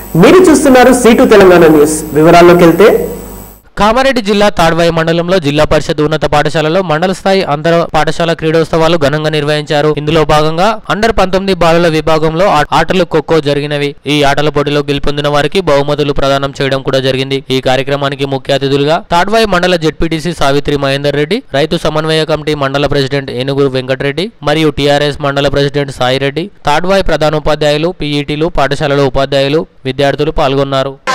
మీరు చూస్తున్నారు seat Telangana news వివరాల్లోకి వెళ్తే కామారెడ్డి జిల్లా తాడ్వాయి మండలంలో జిల్లా పరిషత్ ఉన్నత పాఠశాలలో మండల స్థాయి అంతర పాఠశాల క్రీడోత్సవాలు ఘనంగా నిర్వహించారు ఇందులో భాగంగా అండర్ పంతొమ్మిది బాలుల విభాగంలో ఆ- ఆటలు ఖోఖో జరిగినవి ఈ ఆటల పోటీలో గెలుపొందిన వారికి బహుమతులు ప్రదానం చేయడం కూడా జరిగింది ఈ కార్యక్రమానికి ముఖ్య అతిథులుగా తాడ్వాయి మండల జెడ్పీటీసీ సావిత్రి మహేందర్ రెడ్డి రైతు సమన్వయ కమిటీ మండల ప్రెసిడెంట్ ఏనుగురు వెంకటరెడ్డి మరియు టీఆర్ఎస్ మండల ప్రెసిడెంట్ సాయిరెడ్డి తాడ్వాయి ప్రధానోపాధ్యాయులు పీఈటీలు పాఠశాలలో ఉపాధ్యాయులు విద్యార్థులు పాల్గొన్నారు